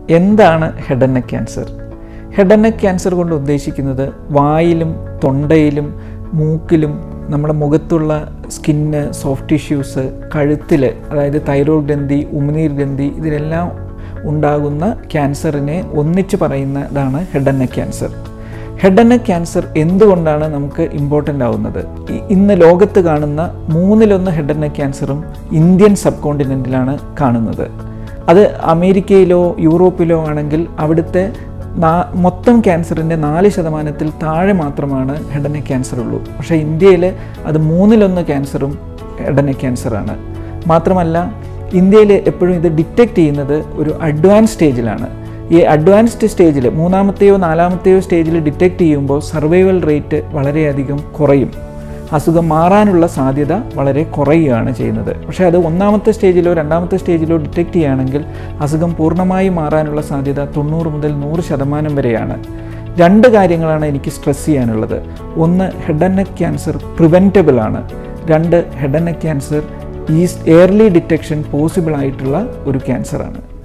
എന്താണ് head and neck cancer head and neck cancer കൊണ്ട് ഉദ്ദേശിക്കുന്നത് വായിലും തൊണ്ടയിലും മൂക്കിലും നമ്മുടെ മുഖത്തുള്ള സ്കിന്ന് സോഫ്റ്റ് ടിഷ്യൂസ് കഴുത്തിൽ അതായത് തൈറോയ്ഡ് ഗ്രന്ഥി ഉമിനീർ ഗ്രന്ഥി ഇതിലെല്ലാം ഉണ്ടാകുന്ന ക്യാൻസറിനെ ഒന്നിച്ച് പറയുന്നതാണ് head and neck cancer head and neck cancer എന്തുകൊണ്ടാണ് നമുക്ക് ഇമ്പോർട്ടൻ്റ് ആവുന്നത് ഇ- ഇന്ന് ലോകത്ത് കാണുന്ന മൂന്നിലൊന്ന് ഹെഡ് ആൻഡ് നെക്ക് ക്യാൻസറും ഇന്ത്യൻ സബ് കോണ്ടിനെൻറ്റിലാണ് കാണുന്നത് അത് അമേരിക്കയിലോ യൂറോപ്പിലോ ആണെങ്കിൽ അവിടുത്തെ നാ- മൊത്തം ക്യാൻസറിൻ്റെ നാല് ശതമാനത്തിൽ താഴെ മാത്രമാണ് ഹെഡ് ആൻഡ് നെക്ക് ക്യാൻസർ ഉള്ളൂ പക്ഷേ ഇന്ത്യയിൽ അത് മൂന്നിലൊന്ന് ക്യാൻസറും ഹെഡ് ആൻഡ് നെക്ക് ക്യാൻസറാണ് മാത്രമല്ല ഇന്ത്യയിൽ എപ്പോഴും ഇത് ഡിറ്റക്റ്റ് ചെയ്യുന്നത് ഒരു അഡ്വാൻസ് സ്റ്റേജിലാണ് ഈ അഡ്വാൻസ്ഡ് സ്റ്റേജിൽ മൂന്നാമത്തെയോ നാലാമത്തെയോ സ്റ്റേജിൽ ഡിറ്റക്റ്റ് ചെയ്യുമ്പോൾ സർവൈവൽ റേറ്റ് വളരെയധികം കുറയും അസുഖം മാറാനുള്ള സാധ്യത വളരെ കുറയുകയാണ് ചെയ്യുന്നത് പക്ഷേ അത് ഒന്നാമത്തെ സ്റ്റേജിലോ രണ്ടാമത്തെ സ്റ്റേജിലോ ഡിറ്റക്റ്റ് ചെയ്യുകയാണെങ്കിൽ അസുഖം പൂർണ്ണമായി മാറാനുള്ള സാധ്യത തൊണ്ണൂറ് മുതൽ നൂറ് ശതമാനം വരെയാണ് രണ്ട് കാര്യങ്ങളാണ് എനിക്ക് സ്ട്രെസ് ചെയ്യാനുള്ളത് ഒന്ന് head and neck cancer preventable ആണ് രണ്ട് head and neck cancer is early detection possible ആയിട്ടുള്ള ഒരു ക്യാൻസറാണ്